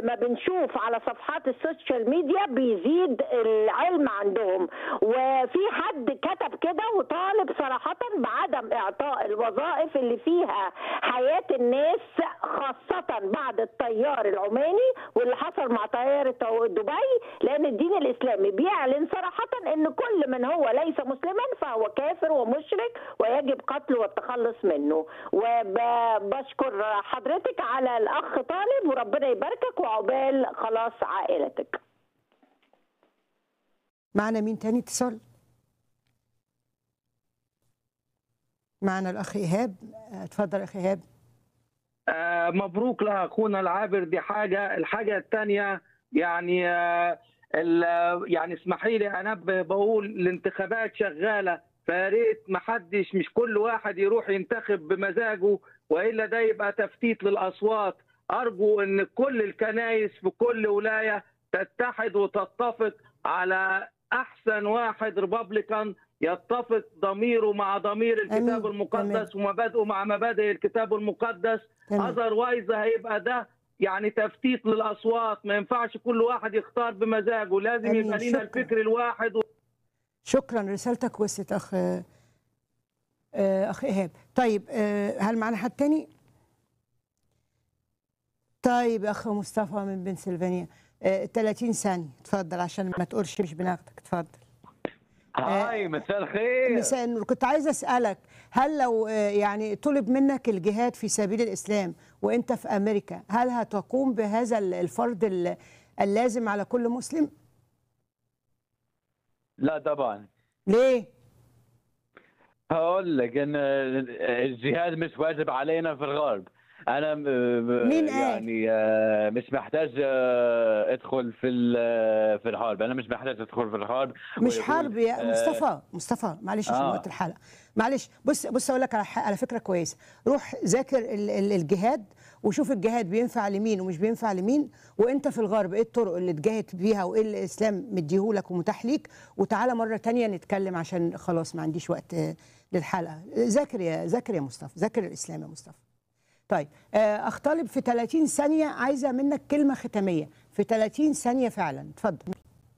ما بنشوف على صفحات السوشيال ميديا بيزيد العلم عندهم وفي حد كتب كده وطالب صراحة بعدم إعطاء الوظائف اللي فيها حياة الناس خاصة بعد الطيار العماني واللي حصل مع طيارة دبي لأن الدين الإسلامي بيعلن صراحة أن كل من هو ليس مسلما فهو كافر ومشرك ويجب قتله والتخلص منه وبشكر حضرتك على الأخ طالب وربنا يباركك وعقبال خلاص عائلتك معنا مين تاني اتصال معنا الاخ ايهاب اتفضل اخ ايهاب آه، مبروك لاخونا العابر دي حاجه الحاجه الثانيه يعني آه، ال- يعني اسمحي لي انبه بقول الانتخابات شغاله فيا ريت ما حدش مش كل واحد يروح ينتخب بمزاجه والا ده يبقى تفتيت للاصوات ارجو ان كل الكنائس في كل ولايه تتحد وتتفق على احسن واحد ريبابليكان يتفق ضميره مع ضمير الكتاب آمين. المقدس ومبادئه مع مبادئ الكتاب المقدس تمام. اذروايز هيبقى ده يعني تفتيت للاصوات ما ينفعش كل واحد يختار بمزاجه لازم آمين. يبقى لينا شكراً. الفكر الواحد شكرا رسالتك وصلت اخ آه، اخ ايهاب طيب آه، هل معنا حد تاني طيب يا اخ مصطفى من بنسلفانيا آه، 30 ثانيه اتفضل عشان ما تقولش مش بناخدك اتفضل هاي مساء الخير مساء النور كنت عايزه اسالك هل لو آه، يعني طلب منك الجهاد في سبيل الاسلام وانت في امريكا هل هتقوم بهذا ال- الفرض ال- اللازم على كل مسلم لا طبعا ليه هقول لك ان الجهاد مش واجب علينا في الغرب انا م- م- مين قال؟ يعني آه، مش محتاج آه، ادخل في ال- في الحرب انا مش محتاج ادخل في الحرب مش ويقول- حرب يا آه، مصطفى مصطفى معلش عشان آه. وقت الحلقه معلش بص بص اقول لك على ح- على فكره كويسه روح ذاكر ال- ال- الجهاد وشوف الجهاد بينفع لمين ومش بينفع لمين وانت في الغرب ايه الطرق اللي تجاهد بيها وايه اللي الاسلام مديهولك ومتاح ليك وتعالى مره تانية نتكلم عشان خلاص ما عنديش وقت آه، للحلقه ذاكر يا ذاكر يا مصطفى ذاكر الاسلام يا مصطفى طيب آه، اخ طالب في 30 ثانيه عايزه منك كلمه ختاميه في 30 ثانيه فعلا اتفضل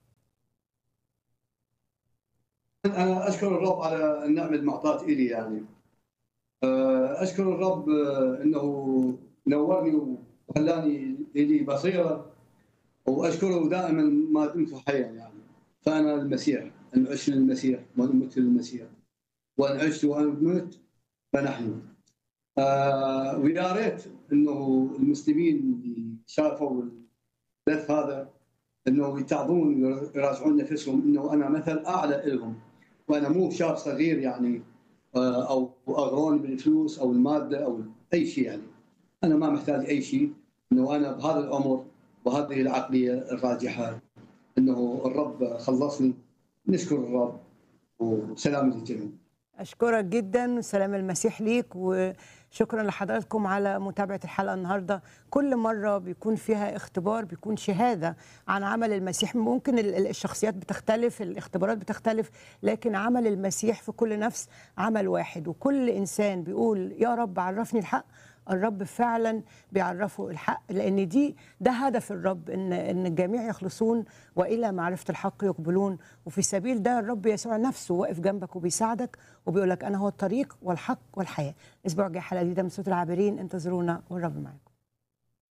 أنا أشكر الرب على النعمة المعطاة إلي يعني آه، أشكر الرب آه، أنه نورني وخلاني إلي بصيرة وأشكره دائما ما دمت حيا يعني فأنا المسيح أن أعيش للمسيح وأن أموت للمسيح وأن عشت وأن مت فنحن آه، ويا ريت أنه المسلمين اللي شافوا البث هذا انه يتعظون ويراجعون نفسهم انه انا مثل اعلى لهم وانا مو شاب صغير يعني آه، او اغروني بالفلوس او الماده او اي شيء يعني انا ما محتاج اي شيء انه انا بهذا العمر وهذه العقليه الراجحه انه الرب خلصني نشكر الرب وسلام للجميع أشكرك جدا سلام المسيح ليك وشكرا لحضراتكم على متابعة الحلقة النهاردة كل مرة بيكون فيها اختبار بيكون شهادة عن عمل المسيح ممكن ال- ال- الشخصيات بتختلف الاختبارات بتختلف لكن عمل المسيح في كل نفس عمل واحد وكل إنسان بيقول يا رب عرفني الحق الرب فعلا بيعرفوا الحق لان دي ده هدف الرب ان ان الجميع يخلصون والى معرفه الحق يقبلون وفي سبيل ده الرب يسوع نفسه واقف جنبك وبيساعدك وبيقول لك انا هو الطريق والحق والحياه الاسبوع الجاي حلقه جديده من صوت العابرين انتظرونا والرب معاكم